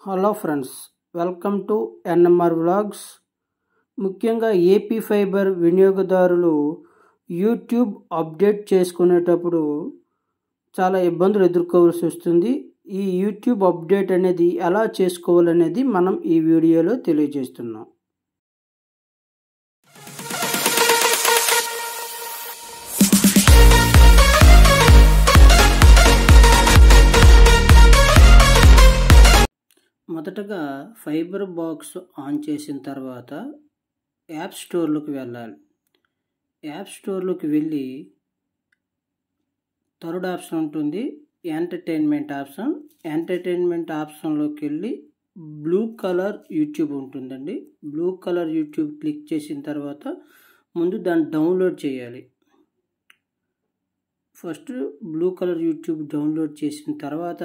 Hello friends welcome to NMR vlogs ముఖ్యంగా AP fibre వినియోగదారులు YouTube update చేసుకునేటప్పుడు చాలా ఇబ్బందులు ఎదుర్కోవాల్సి వస్తుంది ఈ యూట్యూబ్ అప్డేట్ అనేది ఎలా చేసుకోవాలనేది మనం ఈ వీడియోలో తెలియజేస్తున్నాం మొదటగా ఫైబర్ బాక్స్ ఆన్ చేసిన తర్వాత యాప్ స్టోర్లోకి వెళ్ళాలి యాప్ స్టోర్లోకి వెళ్ళి థర్డ్ ఆప్షన్ ఉంటుంది ఎంటర్టైన్మెంట్ ఆప్షన్ ఎంటర్టైన్మెంట్ ఆప్షన్లోకి వెళ్ళి బ్లూ కలర్ యూట్యూబ్ ఉంటుందండి బ్లూ కలర్ యూట్యూబ్ క్లిక్ చేసిన తర్వాత ముందు దాన్ని డౌన్లోడ్ చేయాలి first blue colour YouTube download చేసిన తర్వాత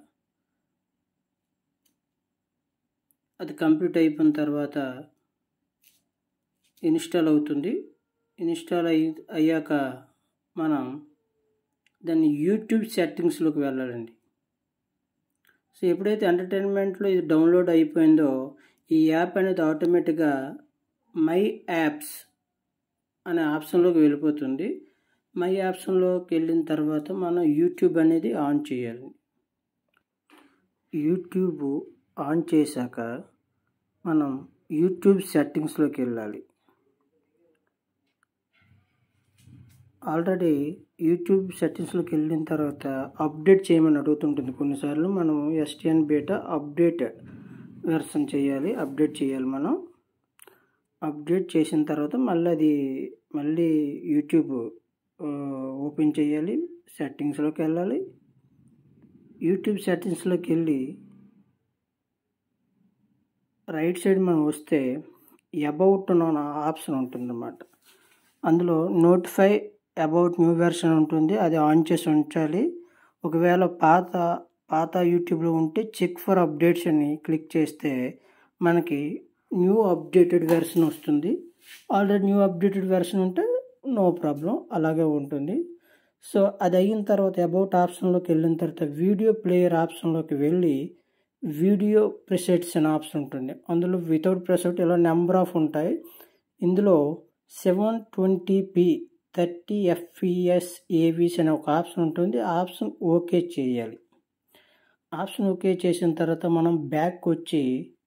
అది కంప్లీట్ అయిపోయిన తర్వాత ఇన్స్టాల్ అవుతుంది ఇన్స్టాల్ అయ్యి అయ్యాక మనం దాన్ని యూట్యూబ్ సెట్టింగ్స్లోకి వెళ్ళాలండి సో ఎప్పుడైతే ఎంటర్టైన్మెంట్లో ఇది డౌన్లోడ్ అయిపోయిందో ఈ యాప్ అనేది ఆటోమేటిక్గా మై యాప్స్ అనే ఆప్షన్లోకి వెళ్ళిపోతుంది మై ఆప్షన్లోకి వెళ్ళిన తర్వాత మనం యూట్యూబ్ అనేది ఆన్ చేయాలి యూట్యూబ్ ఆన్ చేశాక మనం యూట్యూబ్ సెట్టింగ్స్లోకి వెళ్ళాలి ఆల్రెడీ యూట్యూబ్ సెట్టింగ్స్లోకి వెళ్ళిన తర్వాత అప్డేట్ చేయమని అడుగుతుంటుంది కొన్నిసార్లు మనం ఎస్టిఎన్ బీటా అప్డేట్ వెర్షన్ చేయాలి అప్డేట్ చేయాలి మనం అప్డేట్ చేసిన తర్వాత మళ్ళీ అది మళ్ళీ యూట్యూబ్ ఓపెన్ చేయాలి సెట్టింగ్స్లోకి వెళ్ళాలి యూట్యూబ్ సెట్టింగ్స్లోకి వెళ్ళి రైట్ సైడ్ మనం వస్తే అబౌట్ అన్న ఆప్షన్ ఉంటుందన్నమాట అందులో నోటిఫై అబౌట్ న్యూ వెర్షన్ ఉంటుంది అది ఆన్ చేసి ఉంచాలి ఒకవేళ పాత పాత యూట్యూబ్లో ఉంటే చెక్ ఫర్ అప్డేట్స్ అని క్లిక్ చేస్తే మనకి న్యూ అప్డేటెడ్ వెర్షన్ వస్తుంది ఆల్రెడీ న్యూ అప్డేటెడ్ వెర్షన్ ఉంటే నో ప్రాబ్లం అలాగే ఉంటుంది సో అది అయిన తర్వాత అబౌట్ ఆప్షన్లోకి వెళ్ళిన తర్వాత వీడియో ప్లేయర్ ఆప్షన్లోకి వెళ్ళి వీడియో ప్రెసెట్స్ అనే ఆప్షన్ ఉంటుంది అందులో వితౌట్ ప్రెసెట్ ఇలా నెంబర్ ఆఫ్ ఉంటాయి ఇందులో seven twenty P thirty FPS AVC అనే ఒక ఆప్షన్ ఉంటుంది ఆ ఆప్షన్ ఓకే చేయాలి ఆప్షన్ ఓకే చేసిన తర్వాత మనం బ్యాక్ వచ్చి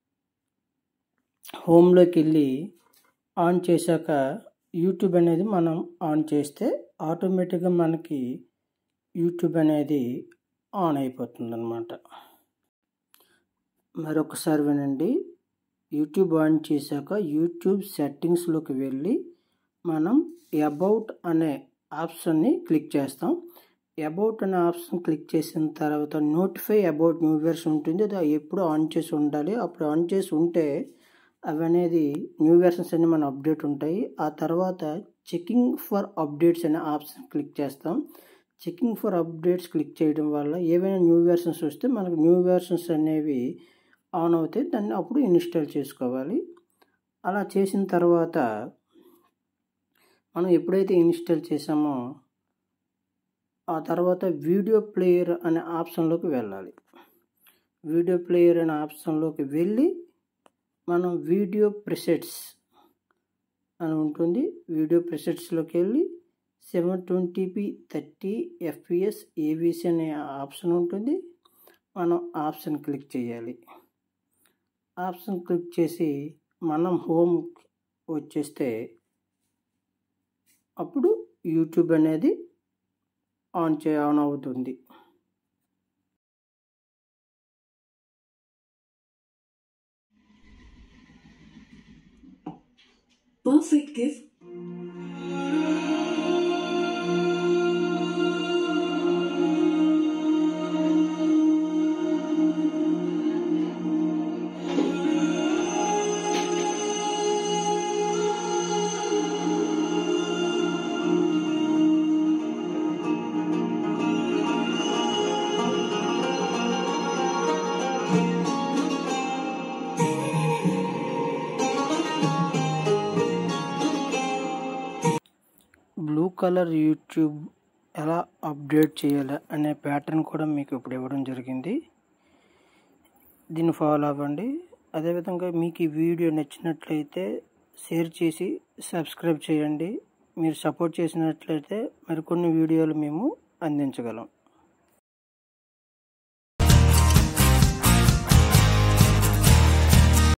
హోమ్లోకి వెళ్ళి ఆన్ చేశాక యూట్యూబ్ అనేది మనం ఆన్ చేస్తే ఆటోమేటిక్గా మనకి యూట్యూబ్ అనేది ఆన్ అయిపోతుంది అనమాట మరొకసారి వినండి యూట్యూబ్ ఆన్ చేశాక యూట్యూబ్ సెట్టింగ్స్లోకి వెళ్ళి మనం అబౌట్ అనే ఆప్షన్ని క్లిక్ చేస్తాం అబౌట్ అనే ఆప్షన్ క్లిక్ చేసిన తర్వాత నోటిఫై అబౌట్ న్యూ వెర్షన్ ఉంటుంది అది ఎప్పుడు ఆన్ చేసి ఉండాలి అప్పుడు ఆన్ చేసి ఉంటే అవి అనేది న్యూ వెర్షన్స్ అన్ని మన అప్డేట్ ఉంటాయి ఆ తర్వాత చెకింగ్ ఫర్ అప్డేట్స్ అనే ఆప్షన్ క్లిక్ చేస్తాం చెకింగ్ ఫర్ అప్డేట్స్ క్లిక్ చేయడం వల్ల ఏవైనా న్యూ వెర్షన్స్ వస్తే మనకు న్యూ వెర్షన్స్ అనేవి ఆన్ అవుతాయి దాన్ని అప్పుడు ఇన్స్టాల్ చేసుకోవాలి అలా చేసిన తర్వాత మనం ఎప్పుడైతే ఇన్స్టాల్ చేసామో ఆ తర్వాత వీడియో ప్లేయర్ అనే ఆప్షన్లోకి వెళ్ళాలి వీడియో ప్లేయర్ అనే ఆప్షన్లోకి వెళ్ళి మనం వీడియో ప్రిసెట్స్ అని ఉంటుంది వీడియో ప్రిసెట్స్లోకి వెళ్ళి seven twenty P thirty FPS AVC అనే ఆప్షన్ ఉంటుంది మనం ఆప్షన్ క్లిక్ చేయాలి ఆప్షన్ క్లిక్ చేసి మనం హోమ్ వచ్చేస్తే అప్పుడు యూట్యూబ్ అనేది ఆన్ చే ఆన్ అవుతుంది Perfect gift. Blue colour YouTube ఎలా అప్డేట్ చేయాలి అనే ప్యాటర్న్ కూడా మీకు ఇప్పుడు ఇవ్వడం జరిగింది దీన్ని ఫాలో అవ్వండి అదేవిధంగా మీకు ఈ వీడియో నచ్చినట్లయితే షేర్ చేసి సబ్స్క్రైబ్ చేయండి మీరు సపోర్ట్ చేసినట్లయితే మరికొన్ని వీడియోలు మేము అందించగలం